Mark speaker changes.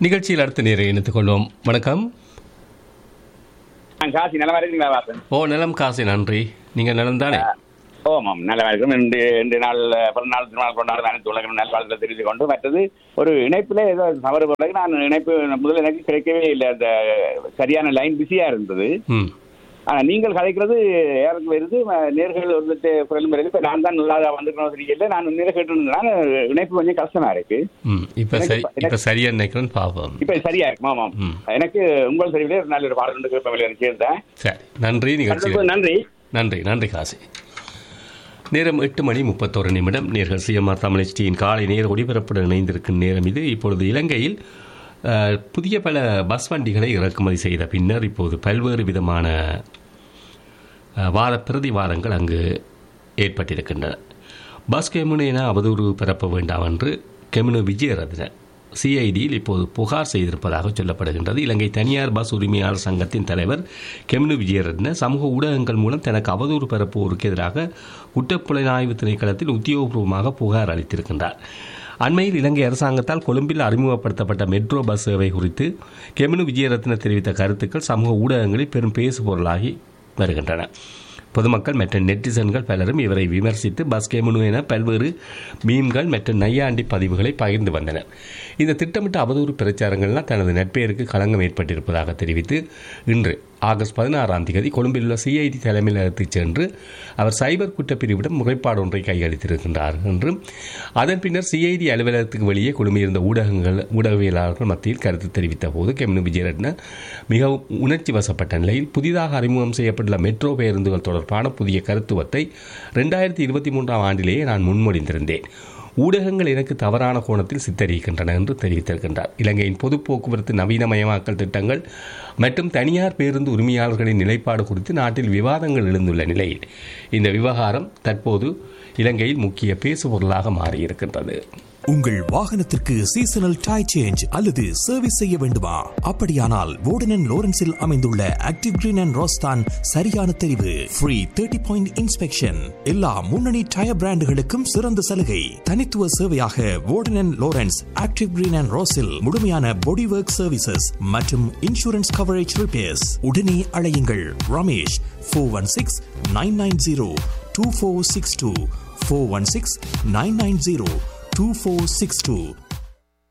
Speaker 1: நிகழ்ச்சியில் அடுத்த நேரை இணைத்துக் கொள்வோம் வணக்கம்
Speaker 2: நான் காசி நல்லா இருக்கீங்களா வாசன்
Speaker 1: ஓ நலம் காசி நன்றி நீங்கள் நலம் தானே
Speaker 2: ஓமாம் நல்லா இருக்கும் இன்று இன்று நாள் பிறந்தநாள் திருநாள் கொண்டாடும் அனைத்து உலகம் நல்வாழ்த்தை தெரிந்து கொண்டு மற்றது ஒரு இணைப்பில் ஏதோ தவறு பிறகு நான் இணைப்பு முதல்ல எனக்கு கிடைக்கவே இல்லை அந்த சரியான லைன் பிஸியா இருந்தது
Speaker 1: ம்
Speaker 2: ஆனா நீங்கள் கதைக்கிறது யாருக்கு வருது ம- நேர்கள் வந்துட்டு குரலும் வருது இப்ப நான் தான் நல்லா வந்துக்கணும் தெரியல நான் நேர கேட்டுருந்தேன் இணைப்பு கொஞ்சம் கஷ்டமா இருக்கு
Speaker 1: ம் இப்போ சரி இப்போ சரியா நினைக்கிறேன் பாப்போம்
Speaker 2: இப்ப சரியா இருக்கு ஆமாம்
Speaker 1: ம்.
Speaker 2: எனக்கு உங்கள் சரிவிலே ஒரு நல்ல ஒரு பாடல் உண்டு இப்ப வெளியே சேர்ந்தேன்
Speaker 1: சரி நன்றி நிகழ்ச்சியில்
Speaker 2: நன்றி
Speaker 1: நன்றி நன்றி காசி நேரம் எட்டு மணி முப்பத்தோரு நிமிடம் நேர்கள் சிஎம்ஆர் தமிழ்ச்சியின் காலை நேர ஒளிபரப்புடன் இணைந்திருக்கும் நேரம் இது இப்பொழுது இலங்கையில் அஹ், புதிய பல பஸ் வண்டிகளை இறக்குமதி செய்த பின்னர் இப்போது பல்வேறு விதமான அஹ், வாத பிரதிவாதங்கள் அங்கு ஏற்பட்டிருக்கின்றன பஸ் கெமுனு என அவதூறு பரப்ப வேண்டாம் என்று கெமுனு விஜயரத்ன சிஐடியில் இப்போது புகார் செய்திருப்பதாக சொல்லப்படுகின்றது இலங்கை தனியார் பஸ் உரிமையாளர் சங்கத்தின் தலைவர் கெமுனு விஜயரத்ன சமூக ஊடகங்கள் மூலம் தனக்கு அவதூறு பரப்புவோருக்கு எதிராக குற்றப்புலனாய்வு திணைக்களத்தில் உத்தியோகபூர்வமாக புகார் அளித்திருக்கின்றார் அண்மையில் இலங்கை அரசாங்கத்தால் கொழும்பில் அறிமுகப்படுத்தப்பட்ட மெட்ரோ பஸ் சேவை குறித்து கெமினு விஜயரத்ன தெரிவித்த கருத்துக்கள் சமூக ஊடகங்களில் பெரும் பேசுபொருளாகி வருகின்றன பொதுமக்கள் மற்றும் நெட்டிசன்கள் பலரும் இவரை விமர்சித்து பஸ் கேமுனு என பல்வேறு மீம்கள் மற்றும் நையாண்டி பதிவுகளை பகிர்ந்து வந்தனர் இந்த திட்டமிட்ட அவதூறு பிரச்சாரங்கள்லாம் தனது நட்பெயருக்கு களங்கம் ஏற்பட்டிருப்பதாக தெரிவித்து இன்று ஆகஸ்ட் பதினாறாம் தேதி கொழும்பில் உள்ள சிஐடி தலைமையகத்துக்கு சென்று அவர் சைபர் குற்றப்பிரிவிடம் முறைப்பாடு ஒன்றை கையளித்திருக்கின்றார் என்றும் அதன் பின்னர் சிஐடி அலுவலகத்துக்கு வெளியே குழுமியிருந்த ஊடகங்கள் ஊடகவியலாளர்கள் மத்தியில் கருத்து தெரிவித்த போது கெம்னு விஜயரட்ன மிகவும் உணர்ச்சி வசப்பட்ட நிலையில் புதிதாக அறிமுகம் செய்யப்பட்டுள்ள மெட்ரோ பேருந்துகள் தொடர்பான புதிய கருத்துவத்தை ரெண்டாயிரத்தி இருபத்தி மூன்றாம் ஆண்டிலேயே நான் முன்மொழிந்திருந்தேன் ஊடகங்கள் எனக்கு தவறான கோணத்தில் சித்தரிக்கின்றன என்று தெரிவித்திருக்கின்றார் இலங்கையின் பொது போக்குவரத்து நவீனமயமாக்கல் திட்டங்கள் மற்றும் தனியார் பேருந்து உரிமையாளர்களின் நிலைப்பாடு குறித்து நாட்டில் விவாதங்கள் எழுந்துள்ள நிலையில் இந்த விவகாரம் தற்போது இலங்கையில் முக்கிய பேசுபொருளாக மாறியிருக்கின்றது
Speaker 3: உங்கள் வாகனத்திற்கு சீசனல் டை சேஞ்ச் அல்லது சர்வீஸ் செய்ய வேண்டுமா அப்படியானால் வோர்டன் லோரன்ஸில் அமைந்துள்ள ஆக்டிவ் கிரீன் அண்ட் ரோஸ்தான் சரியான தெரிவு ஃப்ரீ தேர்ட்டி பாயிண்ட் இன்ஸ்பெக்ஷன் எல்லா முன்னணி டயர் பிராண்டுகளுக்கும் சிறந்த சலுகை தனித்துவ சேவையாக Wharton Lawrence active green and ரோஸில் முழுமையான பாடி ஒர்க் சர்வீசஸ் மற்றும் இன்சூரன்ஸ் கவரேஜ் ரிப்பேர்ஸ் உடனே அழையுங்கள் Ramesh four one six nine nine zero two four six two four one six nine nine zero 2462